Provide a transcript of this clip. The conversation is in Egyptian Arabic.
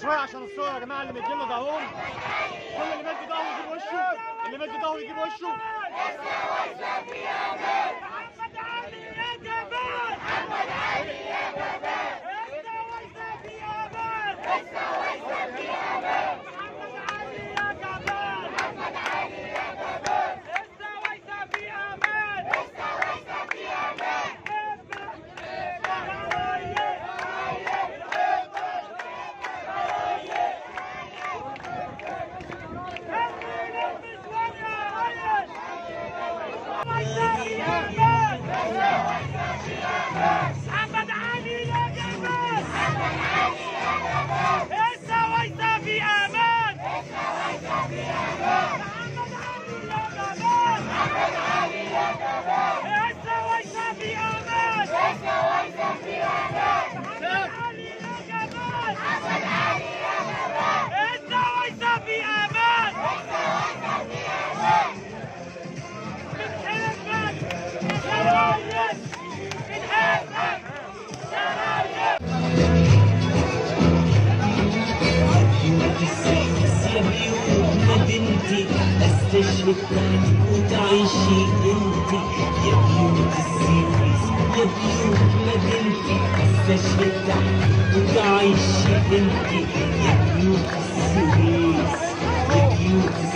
شويه عشان الصور يا جماعه اللي مدينا ظهرهم كل اللي مد ظهره يجيب وشه اللي مد ظهره يجيب وشه محمد علي يا جمال محمد علي يا جمال استويت في امان محمد علي يا جمال محمد علي يا جمال استويت في امان استويت في امان محمد علي يا جمال محمد علي يا جمال استويت في امان استويت في امان محمد علي يا جمال محمد علي يا جمال استويت في امان استويت في امان محمد علي يا جمال محمد علي يا جمال استويت في امان استويت في امان بنحبك شرايط بنحبك شرايط بيوت السكس يا بيوت مدينتي استشهد تحتك وتعيشي انت يا بيوت السيريس يا بيوت مدينتي استشهد تحتك وتعيشي انت يا بيوت السيريس يا بيوت